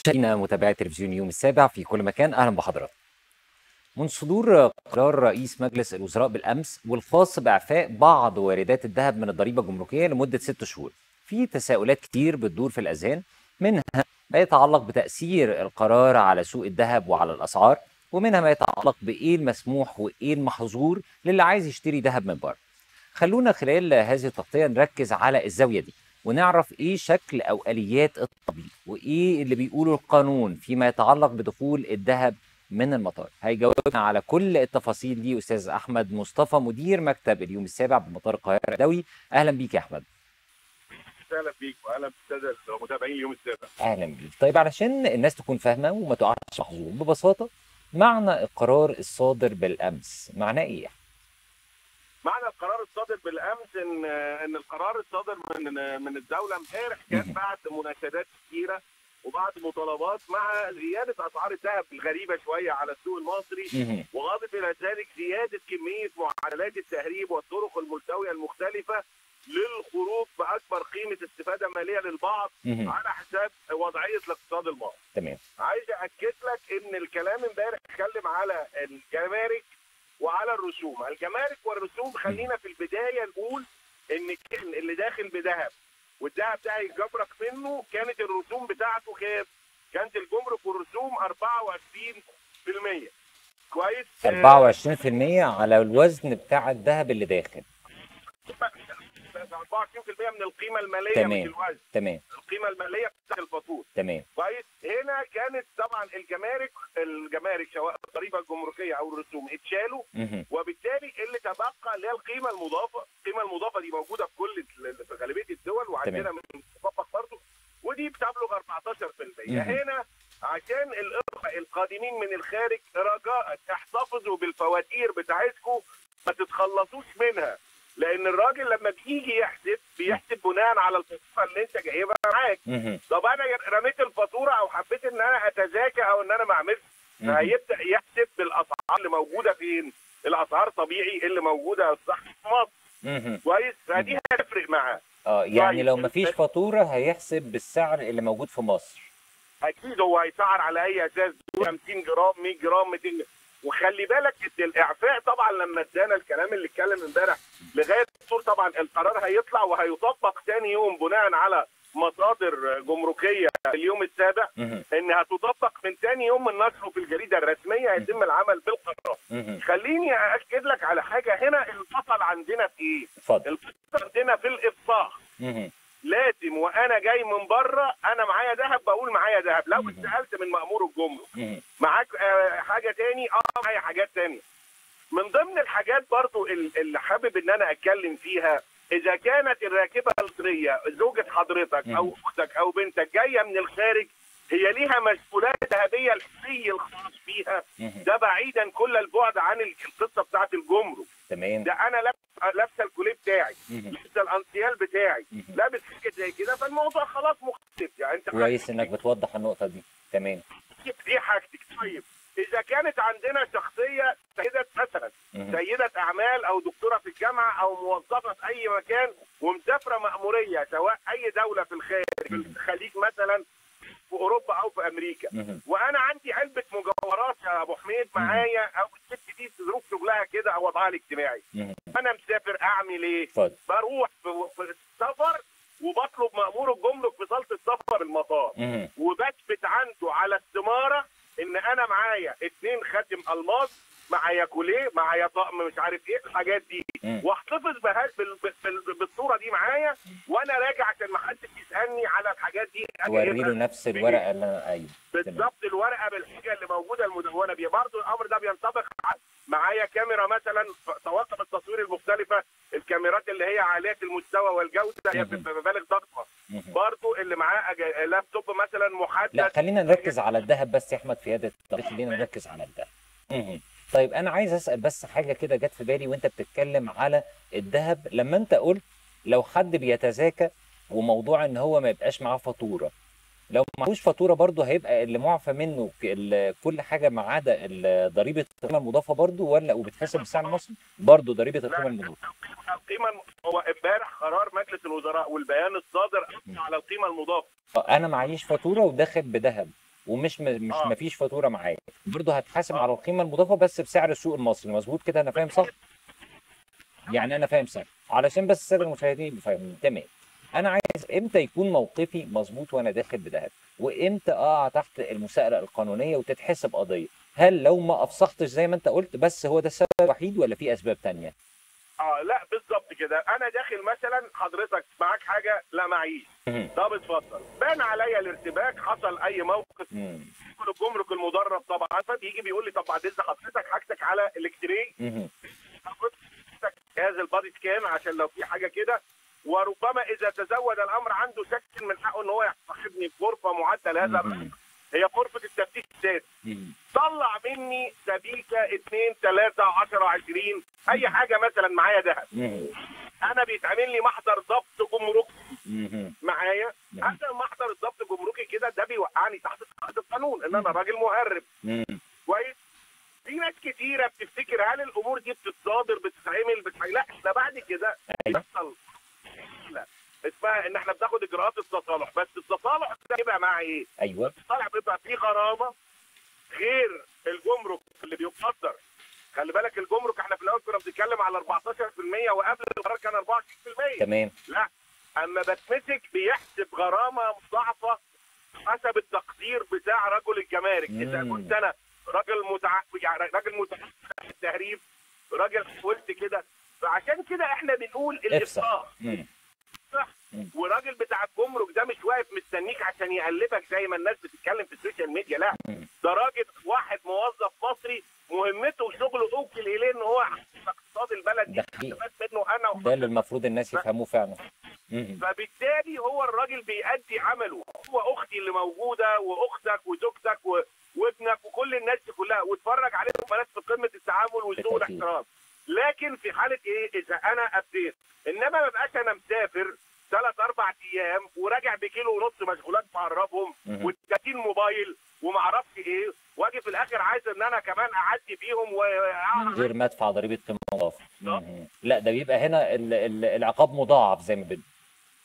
مشاهدينا متابعي تلفزيون يوم السابع في كل مكان اهلا بحضراتكم. من صدور قرار رئيس مجلس الوزراء بالامس والخاص باعفاء بعض واردات الذهب من الضريبه الجمركيه لمده ست شهور. في تساؤلات كتير بتدور في الاذهان منها ما يتعلق بتاثير القرار على سوق الذهب وعلى الاسعار ومنها ما يتعلق بايه المسموح وايه المحظور للي عايز يشتري ذهب من بره. خلونا خلال هذه التغطيه نركز على الزاويه دي. ونعرف ايه شكل او اليات التطبيق وايه اللي بيقوله القانون فيما يتعلق بدخول الذهب من المطار هيجاوبنا على كل التفاصيل دي استاذ احمد مصطفى مدير مكتب اليوم السابع بمطار القاهره الدولي اهلا بيك يا احمد اهلا بيك واهلا بالساده المتابعين اليوم السابع اهلا بيك طيب علشان الناس تكون فاهمه وما تقعش محظوظ ببساطه معنى القرار الصادر بالامس معناه ايه معنى القرار الصادر بالامس ان ان القرار الصادر من من الدوله امبارح كان بعد مناشدات كثيره وبعد مطالبات مع زياده اسعار الذهب الغريبه شويه على السوق المصري واضف الى ذلك زياده كميه معادلات التهريب والطرق الملتويه المختلفه للخروج باكبر قيمه استفاده ماليه للبعض على حساب وضعيه الاقتصاد المصري. تمام. عايز اكد لك ان الكلام امبارح اتكلم على الجمارك وعلى الرسوم، الجمارك والرسوم خلينا في البدايه نقول ان اللي داخل بذهب والذهب ده هيجبرك منه كانت الرسوم بتاعته كام؟ كانت الجمرك والرسوم 24% كويس؟ 24% على الوزن بتاع الذهب اللي داخل 24% من القيمه الماليه تمام. مش الوزن تمام القيمه الماليه بتاعت الفاتوره تمام كويس هنا كانت طبعا الجمارك الجمارك سواء الضريبه الجمركيه او الرسوم اتشالوا مهم. وبالتالي اللي تبقى اللي هي القيمه المضافه القيمه المضافه دي موجوده في كل في غالبيه الدول وعندنا تمام. من تطبق برضه ودي بتبلغ 14% مهم. هنا عشان الاخوه القادمين من الخارج رجاء احتفظوا بالفواتير بتاعتكم ما تتخلصوش منها لان الراجل لما بيجي يحسب بيحسب بناء على الفاتوره اللي انت جايبها معاك مهم. طب انا رميت الفاتوره او حبيت ان انا اتذاكى او ان انا ما اعملش مهم. فهيبدا يحسب بالاسعار اللي موجوده فين؟ الاسعار طبيعي اللي موجوده صح في مصر مهم. كويس فدي هتفرق معاه اه يعني طيب. لو مفيش فاتوره هيحسب بالسعر اللي موجود في مصر اكيد هو هيسعر على اي اساس 50 جرام 100 جرام 200 جرام. وخلي بالك ان الاعفاء طبعا لما ادانا الكلام اللي اتكلم امبارح لغايه الدستور طبعا القرار هيطلع وهيطبق ثاني يوم بناء على مصادر جمركيه اليوم السابع مهم. ان هتطبق من ثاني يوم من نشره في الجريده الرسميه هيتم العمل بالقرار مهم. خليني ااكد لك على حاجه هنا البطل عندنا في ايه؟ اتفضل البطل عندنا في الافصاح مهم. لازم وانا جاي من بره انا معايا ذهب بقول معايا ذهب لو مم. اتسالت من مامور الجمرك مهم. معاك آه، حاجه تاني اه معايا حاجات تانية من ضمن الحاجات برضو ال- اللي حابب ان انا اتكلم فيها اذا كانت الراكبه المصريه زوجة حضرتك مم. او اختك او بنتك جايه من الخارج هي ليها مسؤولات ذهبيه الحي الخاص بيها مهم. ده بعيدا كل البعد عن القصه بتاعت الجمرك تمام ده انا لابس لابسه الكوليه بتاعي مهم. لابسه الانسيال بتاعي مهم. لابس حاجه زي كده فالموضوع خلاص مختلف يعني انت كويس انك بتوضح النقطه دي تمام دي حاجتك طيب اذا كانت عندنا شخصيه سيده مثلا مهم. سيده اعمال او دكتوره في الجامعه او موظفه في اي مكان ومسافره ماموريه سواء اي دوله في الخارج في الخليج مثلا في اوروبا او في امريكا مهم. وانا عندي علبه مجوهرات يا ابو حميد معايا او الست دي ظروف شغلها كده او وضعها الاجتماعي مهم. انا مسافر اعمل ايه؟ اتفضل بروح في في السفر وبطلب مامور الجمرك في صاله السفر المطار مهم. وبثبت عنده على استماره ان انا معايا اتنين خاتم الماس معايا كوليه معايا طقم مش عارف ايه الحاجات دي مم. واحتفظ بها بال- بال- بالصوره دي معايا وانا راجع عشان ما حدش يسالني على الحاجات دي أجي وري هنا له نفس الورقه اللي انا ايوه تمام بالظبط الورقه بالحاجه اللي موجوده المدونه بيها برضه الامر ده بينطبق على- معايا كاميرا مثلا طواقم التصوير المختلفه الكاميرات اللي هي عاليه المستوى والجوده هي مهم. بمبالغ ضخمه مهم. برضه اللي معاه أج- لابتوب مثلا محدد لا خلينا نركز على الذهب بس يا احمد في هذا الطريق خلينا نركز على الذهب مهم. طيب انا عايز اسال بس حاجه كده جت في بالي وانت بتتكلم على الذهب لما انت قلت لو حد بيتزاكى وموضوع ان هو ما يبقاش معاه فاتوره لو معهوش فاتوره برضه هيبقى اللي معفى منه ك- ال- كل حاجه ما عدا ال- ضريبه القيمه المضافه برضه ولا وبتحسب بالسعر المصري برضه ضريبه القيمه المضافه القيمه الم- هو امبارح قرار مجلس الوزراء والبيان الصادر أثنى على القيمه المضافه انا معيش فاتوره وداخل بذهب ومش م... مش آه. مفيش فاتوره معايا برضه هتحاسب آه. على القيمه المضافه بس بسعر السوق المصري مظبوط كده انا فاهم صح يعني انا فاهم صح علشان بس الساده المشاهدين يبقوا فاهمين تمام انا عايز امتى يكون موقفي مظبوط وانا داخل بذهب وامتى اقع تحت المساءله القانونيه وتتحسب قضيه هل لو ما افصحتش زي ما انت قلت بس هو ده السبب الوحيد ولا في اسباب تانية اه لا بالظبط كده انا داخل مثلا حضرتك معاك حاجه لا معيش مهم. طب اتفضل بان عليا الارتباك حصل اي موقف مم. يدخل الجمرك المدرب طبعا فبيجي بيقول لي طب بعد اذن حضرتك حاجتك على الكتري مهم. حضرتك جهاز البادي سكان عشان لو في حاجه كده وربما اذا تزود الامر عنده شك من حقه ان هو يصاحبني في غرفه معدل هذا مهم. هي غرفه التفتيش الذاتي مهم. طلع مني سبيكه 2 3 10 20 اي حاجه مثلا معايا ذهب مهم. انا بيتعمل لي محضر ضبط جمركي مهم. معايا مم. هذا محضر الضبط الجمركي كده ده بيوقعني تحت قاعده القانون ان انا راجل مهرب مم. كويس في ناس كتيره بتفتكر هل الامور دي بتتصادر بتتعمل بتتعمل لا ده بعد كده أيوة. بيحصل لا اسمها ان احنا بناخد اجراءات التصالح بس التصالح ده يبقى مع ايه؟ ايوه التصالح بيبقى فيه غرامه غير الجمرك اللي بيقدر خلي بالك الجمرك احنا في الاول كنا بنتكلم على 14% وقبل القرار كان 24% تمام لا اما بتمسك بيحسب غرامه مضاعفه حسب التقدير بتاع رجل الجمارك اذا مم. كنت انا راجل متع... يعني راجل متعمد في التهريب راجل حاولت كده فعشان كده احنا بنقول افصح الافصاح مم. مم. وراجل بتاع الجمرك ده مش واقف مستنيك عشان يقلبك زي ما الناس بتتكلم في السوشيال ميديا لا مم. ده راجل واحد موظف مصري مهمته وشغله اوكل اليه ان هو يحقق اقتصاد البلد دي ده حقيقي. استفاد منه انا ده اللي المفروض الناس يفهموه فعلا مم. فبالتالي هو الراجل بيأدي عمله هو اختي اللي موجوده واختك وزوجتك و... وابنك وكل الناس دي كلها واتفرج عليهم بنات في قمه التعامل والذوق بالتأكيد. والاحترام لكن في حاله ايه اذا انا ابديت انما ما بقاش انا مسافر ثلاث اربع ايام وراجع بكيلو ونص مشغولات معرفهم مهم. و30 موبايل وما اعرفش ايه واجي في الاخر عايز ان انا كمان اعدي بيهم واعرف غير ما ادفع ضريبه قيمه مضافه بالظبط. مم. لا ده بيبقى هنا ال- ال- العقاب مضاعف زي ما بن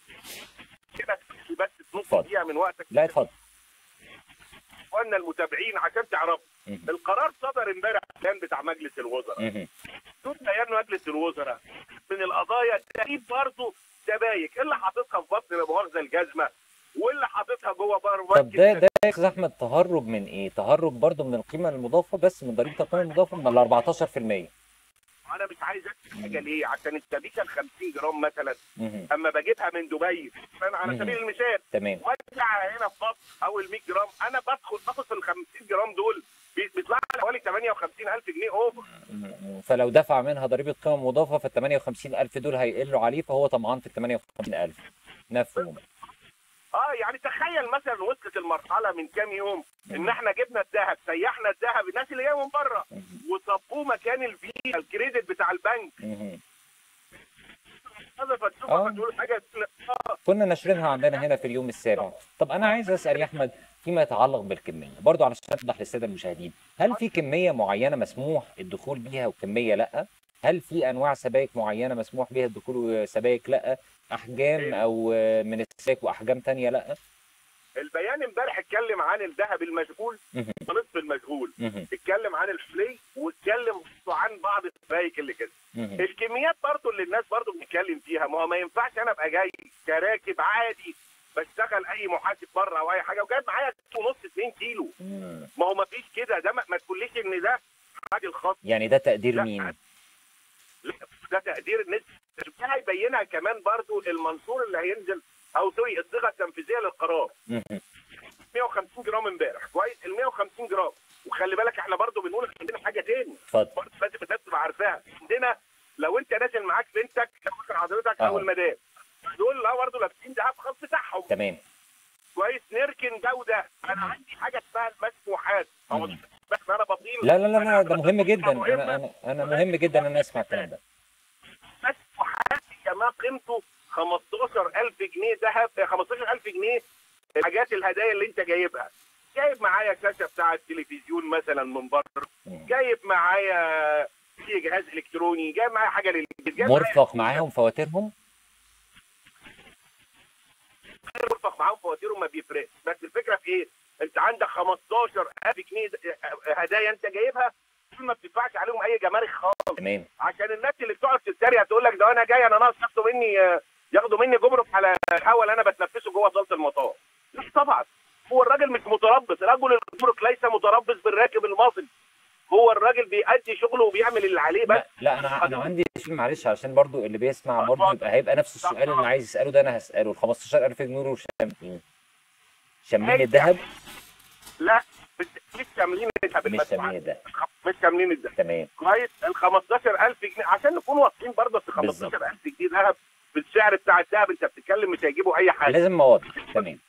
كده بس نص اتفضل. دقيقه من وقتك لا اتفضل اخواننا المتابعين عشان تعرفوا مهم. القرار صدر امبارح كان بتاع مجلس الوزراء مهم. دول بيان مجلس الوزراء من القضايا تقريب برضه سبايك اللي حاططها في بطن لا مؤاخذه الجزمه واللي حاططها جوه بار طب ده ده يا استاذ احمد تهرب من ايه؟ تهرب برضه من القيمه المضافه بس من ضريبه القيمه المضافه من ال 14% انا مش عايز اكتب حاجه ليه عشان السبيكه ال 50 جرام مثلا مهم. اما بجيبها من دبي مثلاً على مهم. سبيل المثال تمام وارجع هنا في مصر او ال 100 جرام انا بدخل باخد في ال 50 جرام دول بي- بيطلع لي حوالي 58000 جنيه اوفر مم. فلو دفع منها ضريبه قيمه مضافه فال 58000 دول هيقلوا عليه فهو طمعان في ال 58000 مفهوم اه يعني تخيل مثلا وصلت المرحله من كام يوم ان احنا جبنا الذهب سيحنا الذهب الناس اللي جايه من بره مهم. وصبوه مكان الفيزا الكريدت بتاع البنك مهم. هذا فتشوف آه. تقول حاجه اه كنا ناشرينها عندنا هنا في اليوم السابع طب انا عايز اسال يا احمد فيما يتعلق بالكميه برضو علشان اوضح للساده المشاهدين هل في كميه معينه مسموح الدخول بيها وكميه لا هل في انواع سبائك معينه مسموح بيها الدخول وسبائك لا احجام او آه، من السبائك واحجام تانية لا البيان امبارح اتكلم عن الذهب المشغول مهم. ونصف المشغول مهم. اتكلم عن الفلي واتكلم عن بعض السبائك اللي كده مهم. الكميات برضو اللي الناس برضو بتتكلم فيها ما هو ما ينفعش انا ابقى جاي كراكب عادي بشتغل اي محاسب بره او اي حاجه وجايب معايا كيلو ونص 2 كيلو مم. ما هو ما فيش كده ده ما, ما تقوليش ان ده راجل خاص يعني ده تقدير لا، مين لا، ده تقدير الناس ده هيبينها كمان برضو المنشور اللي هينزل او سوري الصيغه التنفيذيه للقرار مهم. 150 جرام امبارح كويس ال 150 جرام وخلي بالك احنا برضو بنقول عندنا حاجه تاني اتفضل برضه لازم الناس تبقى عارفاها عندنا لو انت نازل معاك بنتك لو مثلا حضرتك اه. او المدام دول لا برضه لابسين دهب خاص بتاعهم تمام كويس نركن ده وده انا عندي حاجه اسمها المسموحات او مم. بس انا بطيل لا لا لا لا ده أنا مهم جدا مهمة. انا انا انا مهم جدا ان انا اسمع الكلام ده مسموحات كما قيمته 15000 جنيه ذهب 15000 جنيه الحاجات الهدايا اللي انت جايبها جايب معايا شاشه بتاع التلفزيون مثلا من بره مم. جايب معايا في جهاز الكتروني جايب معايا حاجه للبيت جايب معايا مرفق معاهم فواتيرهم مرفق معاهم فواتيرهم ما بيفرقش بس الفكره في ايه؟ انت عندك 15000 جنيه هدايا انت جايبها ما بتدفعش عليهم اي جمارك خالص تمام عشان الناس اللي بتقعد تتريق تقول لك ده انا جاي انا ناقص ياخدوا مني ياخدوا مني جمرك على الهوا اللي انا بتنفسه جوه صاله المطار لا طبعا هو الراجل مش متربص رجل الجمرك ليس متربص بالراكب المصري هو الراجل بيأدي شغله وبيعمل اللي عليه بس لا, لا انا انا عندي شيء معلش عشان برضو اللي بيسمع برضو اتفضل. يبقى هيبقى نفس السؤال اللي انا عايز اساله ده انا هساله ال 15000 جنيه دول شاملين شاملين هي- الذهب لا مش مش كاملين الذهب مش المدفوعات. شاملين الذهب مش كاملين الذهب تمام كويس ال 15000 جنيه عشان نكون واثقين برضه في بالظبط. 15000 جنيه ذهب بالسعر بتاع الذهب انت بتتكلم مش هيجيبوا اي حاجه لازم مواضيع تمام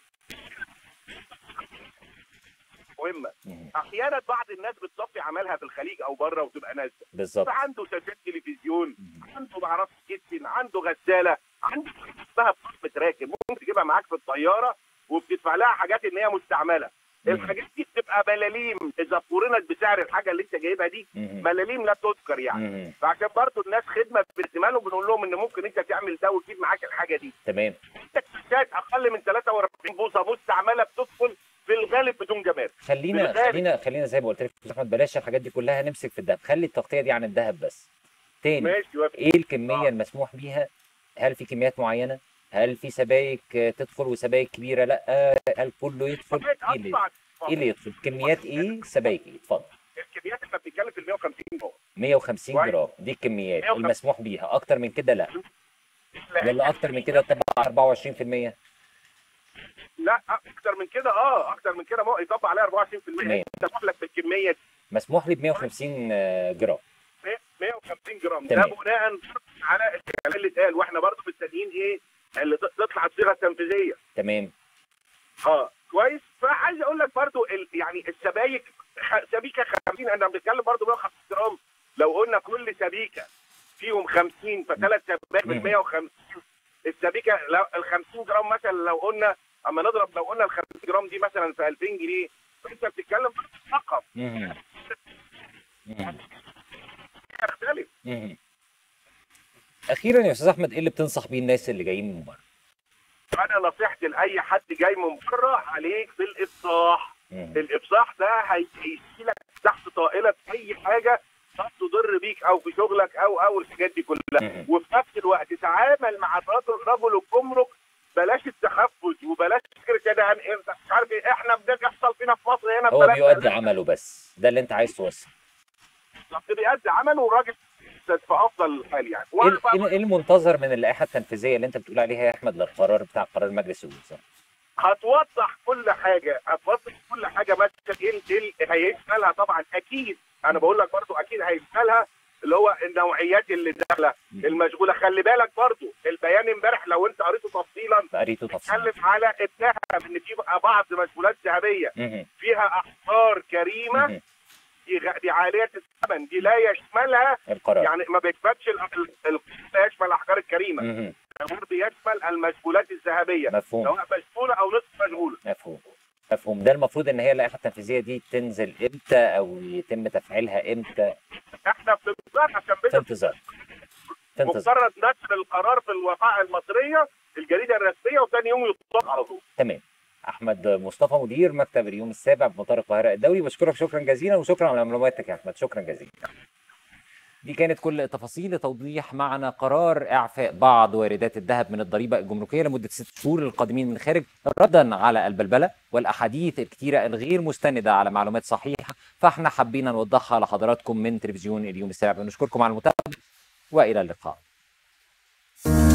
مهمه مم. احيانا بعض الناس بتصفي عملها في الخليج او بره وتبقى نازله بالظبط فعنده شاشات تلفزيون مم. عنده معرفش كيتشن عنده غساله عنده حاجة اسمها بطاقه راكب ممكن تجيبها معاك في الطياره وبتدفع لها حاجات ان هي مستعمله مم. الحاجات دي بتبقى ملاليم اذا قورنت بسعر الحاجه اللي انت جايبها دي مم. ملاليم لا تذكر يعني مم. فعشان برضه الناس خدمه باهتمامهم بنقول لهم ان ممكن انت تعمل ده وتجيب معاك الحاجه دي تمام انت شاشات اقل من 43 بوصه مستعمله بتدخل في الغالب بدون جمارك خلينا بالغالب. خلينا خلينا زي ما قلت لك يا احمد بلاش الحاجات دي كلها نمسك في الذهب خلي التغطيه دي عن الذهب بس تاني ماشي وافق. ايه الكميه آه. المسموح بيها هل في كميات معينه هل في سبائك آه، تدخل وسبائك كبيره لا هل كله يدخل طبيعة ايه اللي أطبع. ايه اللي يدخل كميات ايه سبائك ايه اتفضل الكميات انت بتتكلم في ال 150 جرام 150 كويس. جرام دي الكميات 150. المسموح بيها اكتر من كده لا ولا اكتر من كده تبقى 24% لا اكتر من كده اه اكتر من كده ما يطبق عليها 24% تمام. انت لك بالكميه دي مسموح لي ب 150 آه، جرام 150 جرام تمام. ده بناء على الكلام اللي اتقال واحنا برضه مستنيين ايه اللي ت- تطلع الصيغه التنفيذيه تمام اه كويس فعايز اقول لك برضه ال... يعني السبايك خ... سبيكه 50 انا بنتكلم برضه 150 جرام لو قلنا كل سبيكه فيهم 50 فثلاث سبايك مم. بال 150 السبيكه لو ال 50 جرام مثلا لو قلنا اما نضرب لو قلنا ال 50 جرام دي مثلا في 2000 جنيه فانت بتتكلم برضه في رقم مهم. مهم. يختلف مهم. اخيرا يا استاذ احمد ايه اللي بتنصح بيه الناس اللي جايين من بره انا نصيحتي لاي حد جاي من بره عليك بالافصاح مهم. الافصاح ده هيشيلك تحت طائله اي حاجه قد تضر بيك او في شغلك او او الحاجات دي كلها مهم. وفي نفس الوقت تعامل مع الرجل رجل الجمرك بلاش التخفت وبلاش فكره كده عن انت مش عارف ايه احنا بيحصل فينا في مصر هنا هو ببلاش بيؤدي عمله بس ده اللي انت عايز توصل بالظبط بيأدي عمل والراجل في افضل حال يعني ايه وانا ال- ايه المنتظر من اللائحه التنفيذيه اللي انت بتقول عليها يا احمد للقرار بتاع قرار مجلس الوزراء هتوضح كل حاجه هتوضح كل حاجه مثلا ايه ال- ايه ال- هيشملها طبعا اكيد انا بقول لك برضو اكيد هيشملها اللي هو النوعيات اللي داخله المشغوله خلي بالك برضو البيان امبارح لو انت قريته تفصيلا قريته تفصيل اتكلم على اتهم ان في بقى بعض مشغولات ذهبيه مهم. فيها احجار كريمه مهم. دي, غ- دي عاليه الثمن دي لا يشملها القرار يعني ما بيثبتش ال- ال- ال- لا يشمل الاحجار الكريمه مهم. القرار بيشمل المشغولات الذهبيه مفهوم سواء مشغوله او نصف مشغوله مفهوم مفهوم ده المفروض ان هي اللائحه التنفيذيه دي تنزل امتى او يتم تفعيلها امتى احنا في انتظار عشان في بس انتظار في انتظار مجرد نشر القرار في الوقائع المصريه الجريده الرسميه وثاني يوم يطبق على طول تمام احمد مصطفى مدير مكتب اليوم السابع بمطار القاهره الدولي بشكرك شكرا جزيلا وشكرا على معلوماتك يا احمد شكرا جزيلا دي كانت كل التفاصيل لتوضيح معنا قرار اعفاء بعض واردات الذهب من الضريبه الجمركيه لمده ست شهور للقادمين من الخارج ردا على البلبله والاحاديث الكثيره الغير مستنده على معلومات صحيحه فاحنا حابين نوضحها لحضراتكم من تلفزيون اليوم السابع بنشكركم على المتابعه والى اللقاء